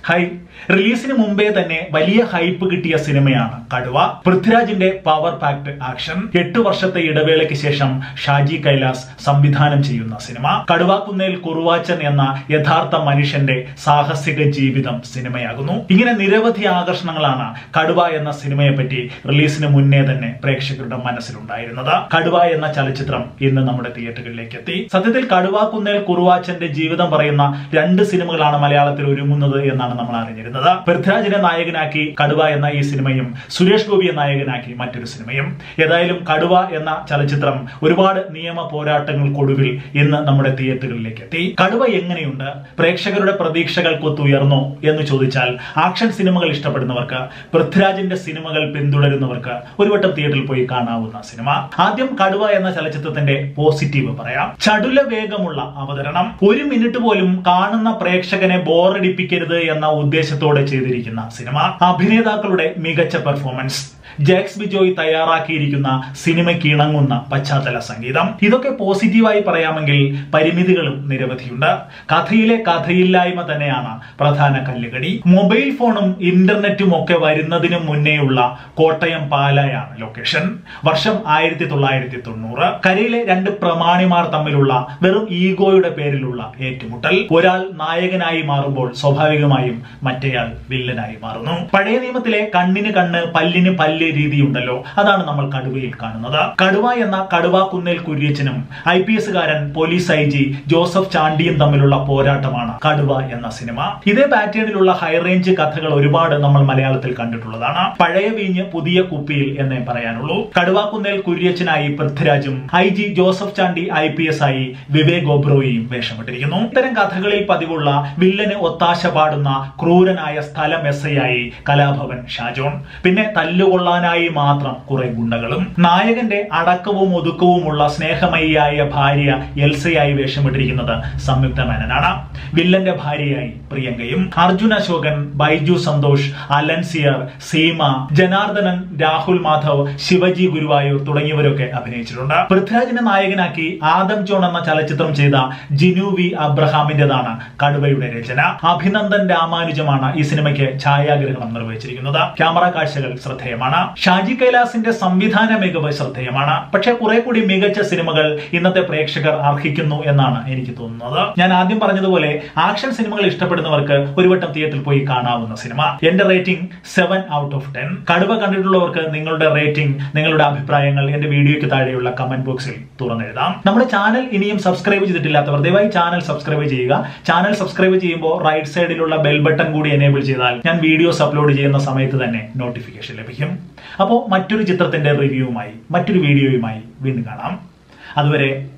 high റിലീസിന് മുമ്പേ തന്നെ വലിയ ഹൈപ്പ് കിട്ടിയ സിനിമയാണ് കടുവ പൃഥ്വിരാജിന്റെ പവർ പാക്ട് ആക്ഷൻ എട്ട് വർഷത്തെ ഇടവേളയ്ക്ക് ശേഷം ഷാജി കൈലാസ് സംവിധാനം ചെയ്യുന്ന സിനിമ കടുവാക്കുന്നേൽ കുറുവാച്ചൻ എന്ന യഥാർത്ഥ മനുഷ്യന്റെ സാഹസിക ജീവിതം സിനിമയാകുന്നു ഇങ്ങനെ നിരവധി ആകർഷണങ്ങളാണ് കടുവ എന്ന സിനിമയെ പറ്റി റിലീസിന് മുന്നേ തന്നെ പ്രേക്ഷകരുടെ മനസ്സിലുണ്ടായിരുന്നത് കടുവ എന്ന ചലച്ചിത്രം ഇന്ന് നമ്മുടെ തിയേറ്ററുകളിലേക്ക് എത്തി സത്യത്തിൽ കടുവാക്കുന്നേൽ കുറുവാച്ചന്റെ ജീവിതം പറയുന്ന രണ്ട് സിനിമകളാണ് മലയാളത്തിൽ ഒരുങ്ങുന്നത് എന്നാണ് നമ്മൾ അറിഞ്ഞിരുന്നത് പൃഥ്വിരാജിനെ നായകനാക്കി കടുവ എന്ന ഈ സിനിമയും സുരേഷ് ഗോപിയെ നായകനാക്കി മറ്റൊരു സിനിമയും ഏതായാലും കടുവ എന്ന ചലച്ചിത്രം ഒരുപാട് നിയമ പോരാട്ടങ്ങൾക്കൊടുവിൽ ഇന്ന് നമ്മുടെ തിയേറ്ററുകളിലേക്ക് എത്തി കടുവ എങ്ങനെയുണ്ട് പ്രേക്ഷകരുടെ പ്രതീക്ഷകൾക്കൊത്ത് ഉയർന്നോ എന്ന് ചോദിച്ചാൽ ആക്ഷൻ സിനിമകൾ ഇഷ്ടപ്പെടുന്നവർക്ക് പൃഥ്വിരാജിന്റെ സിനിമകൾ പിന്തുടരുന്നവർക്ക് ഒരു വട്ടം തിയേറ്ററിൽ പോയി കാണാവുന്ന സിനിമ ആദ്യം കടുവ എന്ന ചലച്ചിത്രത്തിന്റെ പോസിറ്റീവ് പറയാം ചടുല വേഗമുള്ള അവതരണം ഒരു മിനിറ്റ് പോലും കാണുന്ന പ്രേക്ഷകനെ ബോറടിപ്പിക്കരുത് എന്ന ഉദ്ദേശത്തോടെ ചെയ്തിരിക്കുന്ന സിനിമ അഭിനേതാക്കളുടെ മികച്ച പെർഫോമൻസ് ജാക്സ് ബിജോയ് തയ്യാറാക്കിയിരിക്കുന്ന സിനിമയ്ക്ക് ഇണങ്ങുന്ന പശ്ചാത്തല സംഗീതം ഇതൊക്കെ പോസിറ്റീവായി പറയാമെങ്കിൽ പരിമിതികളും നിരവധിയുണ്ട് കഥയിലെ കഥയില്ലായ്മ തന്നെയാണ് പ്രധാന കല്ലുകടി മൊബൈൽ ഫോണും ഇന്റർനെറ്റും ഒക്കെ വരുന്നതിന് മുന്നേയുള്ള കോട്ടയം പാലയാണ് ലൊക്കേഷൻ വർഷം ആയിരത്തി തൊള്ളായിരത്തി തൊണ്ണൂറ് കരയിലെ രണ്ട് പ്രമാണിമാർ തമ്മിലുള്ള വെറും ഈഗോയുടെ പേരിലുള്ള ഏറ്റുമുട്ടൽ ഒരാൾ നായകനായി മാറുമ്പോൾ സ്വാഭാവികമായും മറ്റേയാൾ വില്ലനായി മാറുന്നു പഴയ നിയമത്തിലെ കണ്ണിന് കണ്ണ് പല്ലിന് പല്ല് രീതിയുണ്ടല്ലോ അതാണ് നമ്മൾ കടുവയിൽ കാണുന്നത് കടുവ എന്ന കടുവ കുന്നേൽ കുര്യച്ചനും ഐ പി എസുകാരൻ പോലീസ് ഐ ജി ജോസഫ് ചാണ്ടിയും തമ്മിലുള്ള പോരാട്ടമാണ് കടുവ എന്ന സിനിമ ഇതേ പാറ്റേണിലുള്ള ഹൈറേഞ്ച് കഥകൾ ഒരുപാട് നമ്മൾ മലയാളത്തിൽ കണ്ടിട്ടുള്ളതാണ് പഴയ വീഞ്ഞ് പുതിയ കുപ്പിയിൽ എന്നേ പറയാനുള്ളൂ കടുവ കുന്നേൽ കുര്യച്ചനായി പൃഥ്വിരാജും I G Joseph Chandy I P S ആയി വിവേക് ഒബ്രോയിയും വേഷമിട്ടിരിക്കുന്നു ഇത്തരം കഥകളിൽ പതിവുള്ള വില്ലന് ഒത്താശ പാടുന്ന ക്രൂരനായ സ്ഥലം എസ് ഐ ആയി കലാഭവൻ ഷാജോൺ പിന്നെ തല്ലുകൊള്ളാനായി മാത്രം കുറെ ഗുണ്ടകളും നായകന്റെ അടക്കവും ഒതുക്കവുമുള്ള സ്നേഹമയിയായ ഭാര്യ എൽസയായി വേഷമിട്ടിരിക്കുന്നത് സംയുക്ത മേനനാണ് വില്ലന്റെ ഭാര്യയായി പ്രിയങ്കയും അർജുൻ അശോകൻ ബൈജു സന്തോഷ് അലൻസിയർ സീമ ജനാർദ്ദനൻ രാഹുൽ മാധവ് ശിവജി ഗുരുവായൂർ തുടങ്ങിയവരൊക്കെ അഭിനയിച്ചിട്ടുണ്ട് പൃഥ്വിരാജിനെ നായകനാക്കി ആദം ജോൺ എന്ന ചലച്ചിത്രം ചെയ്ത ജിനു വി അബ്രഹാമിന്റേതാണ് കടുവയുടെ രചന അഭിനന്ദൻ രാമാനുജമാണ് ഈ സിനിമയ്ക്ക് ഛായാഗ്രഹണം നിർവഹിച്ചിരിക്കുന്നത് ക്യാമറ കാഴ്ചകൾ ശ്രദ്ധേയമാണ് ഷാജി കൈലാസിന്റെ സംവിധാന മികവ് ശ്രദ്ധേയമാണ് പക്ഷെ കുറെ കൂടി മികച്ച സിനിമകൾ ഇന്നത്തെ പ്രേക്ഷകർ അർഹിക്കുന്നു എന്നാണ് എനിക്ക് തോന്നുന്നത് ഞാൻ ആദ്യം പറഞ്ഞതുപോലെ ആക്ഷൻ സിനിമകൾ ഇഷ്ടപ്പെടുന്നവർക്ക് ഒരു വട്ടം തിയേറ്ററിൽ പോയി കാണാവുന്ന സിനിമ എന്റെ rating seven out of ten Kaduva കണ്ടിട്ടുള്ളവർക്ക് നിങ്ങളുടെ റേറ്റിംഗ് നിങ്ങളുടെ അഭിപ്രായങ്ങൾ എന്റെ വീഡിയോയ്ക്ക് താഴെയുള്ള കമന്റ് ബോക്സിൽ തുറന്നെഴുതാം നമ്മുടെ ചാനൽ ഇനിയും സബ്സ്ക്രൈബ് ചെയ്തിട്ടില്ലാത്തവർ ദയവായി ചാനൽ സബ്സ്ക്രൈബ് ചെയ്യുക ചാനൽ സബ്സ്ക്രൈബ് ചെയ്യുമ്പോൾ റൈറ്റ് സൈഡിലുള്ള ബെൽ ബട്ടൺ കൂടി എനേബിൾ ചെയ്താൽ ഞാൻ വീഡിയോസ് അപ്ലോഡ് ചെയ്യുന്ന സമയത്ത് തന്നെ നോട്ടിഫിക്കേഷൻ ലഭിക്കും അപ്പോൾ മറ്റൊരു ചിത്രത്തിന്റെ റിവ്യൂവുമായി മറ്റൊരു വീഡിയോയുമായി വീണ്ടും കാണാം അതുവരെ